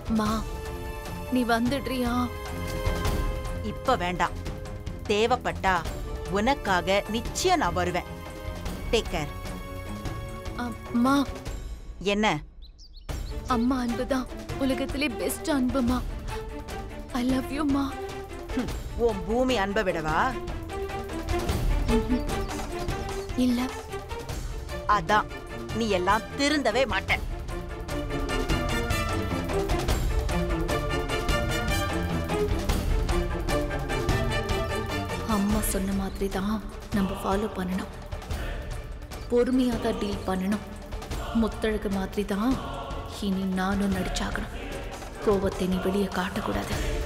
மா நீ வந்துடுறியா இப்ப வேண்டாம் தேவைப்பட்டா உனக்காக நிச்சயம் நான் வருவேன் டேக் கேர் அம்மா என்ன அம்மா அன்புதான் உலகத்திலே பெஸ்ட் அன்புமா ஐ லவ் யூ மா ஹம், உன் பூமி அன்பை விடவா இல்ல அதான் நீ எல்லாம் திருந்தவே மாட்ட அம்மா சொன்ன மாதிரி தான் நம்ம ஃபாலோ பண்ணணும் பொறுமையாக தான் டீல் பண்ணணும் முத்தழகு மாதிரி தான் இனி நானும் நடிச்சாகணும் கோபத்தை நீ வெளியே காட்டக்கூடாது